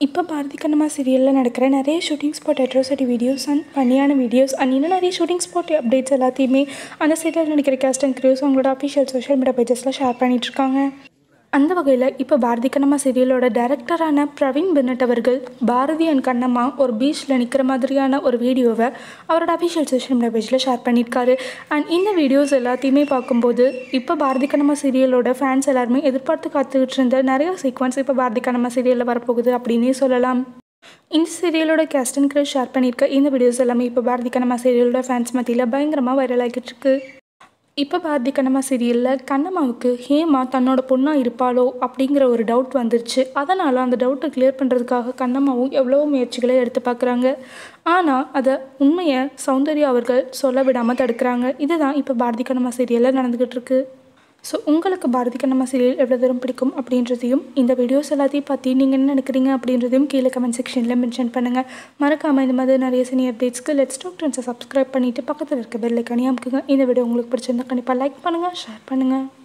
இப்போ பாரதி கண்ணம்மா சீரியலில் நடக்கிற நிறைய shooting spot atrocity videos and பண்ணியான வீடியோஸ் அண்ட் இன்னும் நிறைய ஷூட்டிங் ஸ்பாட் அப்டேட்ஸ் எல்லாத்தையுமே அந்த சீரியலில் நடிக்கிற கேஸ்ட் அண்ட் க்ரியூஸ் அவங்களோட அஃபிஷியல் சோஷியல் மீடியா பேஜஸில் ஷேர் பண்ணிகிட்ருக்காங்க அந்த வகையில் இப்போ பாரதி கண்ணம்மா சீரியலோட டைரக்டரான பிரவீன் பென்னட் அவர்கள் பாரதி அண்ட் கண்ணம்மா ஒரு பீச்சில் நிற்கிற மாதிரியான ஒரு வீடியோவை அவரோட அஃபிஷியல் சோஷியல் மீடியா பேஜில் ஷேர் பண்ணியிருக்காரு அண்ட் இந்த வீடியோஸ் எல்லாத்தையுமே பார்க்கும்போது இப்போ பாரதி கண்ணம்மா சீரியலோட ஃபேன்ஸ் எல்லாருமே எதிர்பார்த்து காத்துக்கிட்டு இருந்த நிறைய சீக்வன்ஸ் இப்போ பாரதி கண்ணம்மா சீரியலில் வரப்போகுது அப்படின்னே சொல்லலாம் இந்த சீரியலோட கேஸ்ட் அண்ட் கிரஷ் ஷேர் பண்ணியிருக்க இந்த வீடியோஸ் எல்லாமே இப்போ பாரதி கண்ணம்மா சீரியலோட ஃபேன்ஸ் மத்தியில் பயங்கரமாக வைரல் ஆகிட்டு இருக்கு இப்போ பாரதி கண்ணம்மா சீரியலில் கண்ணம்மாவுக்கு ஹேமா தன்னோட பொண்ணாக இருப்பாளோ அப்படிங்கிற ஒரு டவுட் வந்துருச்சு அதனால் அந்த டவுட்டை கிளியர் பண்ணுறதுக்காக கண்ணம்மாவும் எவ்வளோ முயற்சிகளை எடுத்து பார்க்குறாங்க ஆனால் அதை உண்மையை சௌந்தர்யா அவர்கள் சொல்ல விடாமல் தடுக்கிறாங்க இதுதான் இப்போ பாரதி கண்ணம்மா சீரியலில் நடந்துக்கிட்டு இருக்கு ஸோ உங்களுக்கு பாரதி கண்ணம்மா சீரியல் எவ்வளோ தூரம் பிடிக்கும் அப்படின்றதையும் இந்த வீடியோஸ் எல்லாத்தையும் பற்றி நீங்கள் என்ன நினைக்கிறீங்க அப்படின்றதையும் கீழே கமெண்ட் செக்ஷனில் மென்ஷன் பண்ணுங்கள் மறக்காமல் இந்த மாதிரி நிறைய சினி அப்டேட்ஸ்க்கு லெட்ஸ் டாக் ட்ரெண்ட்ஸை சப்ஸ்கிரைப் பண்ணிவிட்டு பக்கத்தில் இருக்க பெல் ஐக்கானே அமுக்குங்க இந்த வீடியோ உங்களுக்கு பிடிச்சிருந்தா கண்டிப்பாக லைக் பண்ணுங்கள் ஷேர் பண்ணுங்கள்